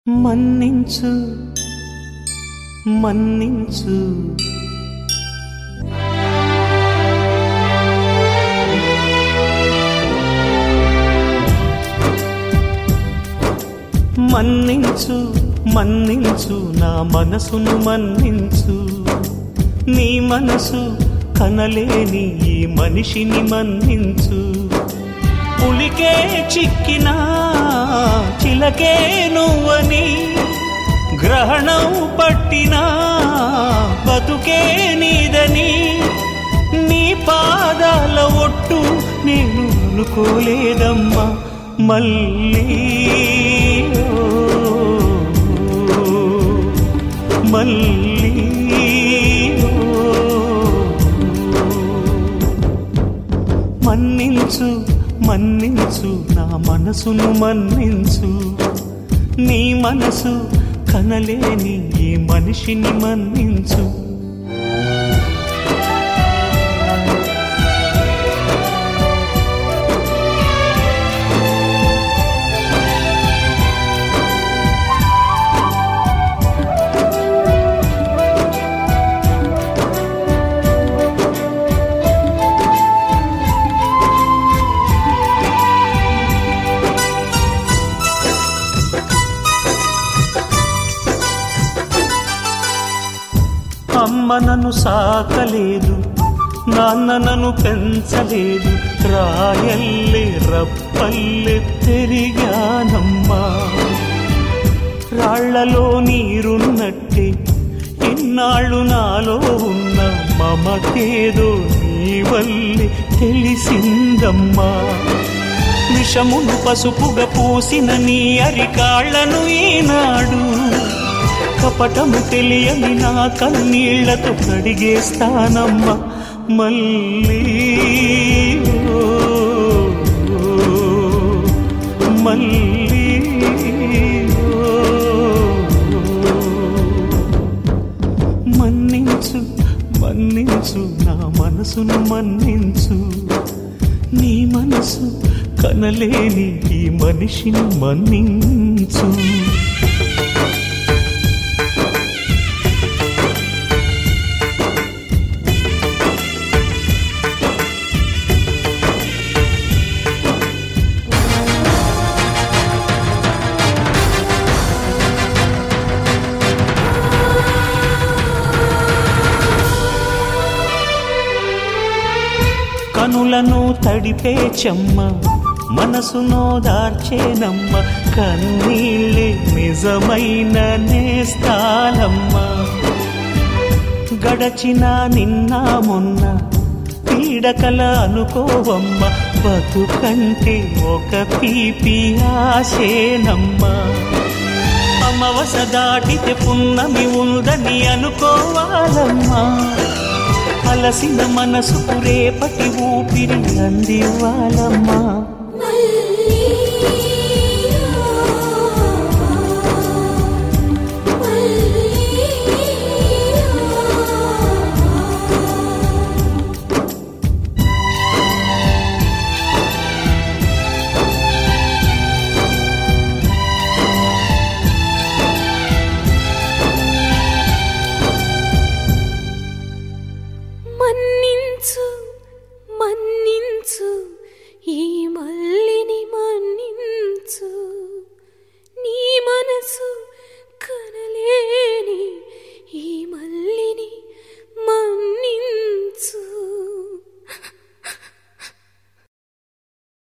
మన్నించు మన్నించు మన్నించు మన్నించు నా మనసును మన్నించు నీ మనసు కనలేని ఈ మనిషిని మన్నించు పులికే చిక్కినా చిలకే నువ్వని గ్రహణం పట్టినా బతుకే నీదని నీ పాదాల ఒట్టు నేను అనుకోలేదమ్మా మళ్ళీ ఓ, మళ్ళీ ఓ. మన్నించు మన్నించు నా మనసును మన్నించు నీ మనసు కనలేని ఈ మనిషిని మన్నించు అమ్మ నన్ను సాకలేదు నాన్న నన్ను పెంచలేదు రాయల్లే రప్పల్లె పెరిగానమ్మా రాళ్లలో నీరున్నట్టే ఇన్నాళ్ళు నాలో ఉన్న మమతేదో నీ వల్లే తెలిసిందమ్మా విషమును పసుపుగా పూసిన నీ అరికాళ్లను ఈనాడు కపటము తెలియని నా కన్నీళ్లతో కడిగేస్తానమ్మా మళ్ళీ ఓ, మళ్ళీ ఓ. మన్నించు మన్నించు నా మనసును మన్నించు నీ మనసు కనలేని ఈ మనిషిని మన్నించు కనులను తడిపే చెమ్మ మనసునో దార్చేనమ్మ కన్నీళ్ళే నిజమైన నేస్తాలమ్మ గడచిన నిన్న మొన్న పీడకల అనుకోవమ్మ బతుకంటే ఒక తీపి ఆశేనమ్మ అమవస దాటితే పున్నమి ఉందని అనుకోవాలమ్మా అలసిన మనసుకు రేపటి ఊపిరి అందివ్వాలమ్మా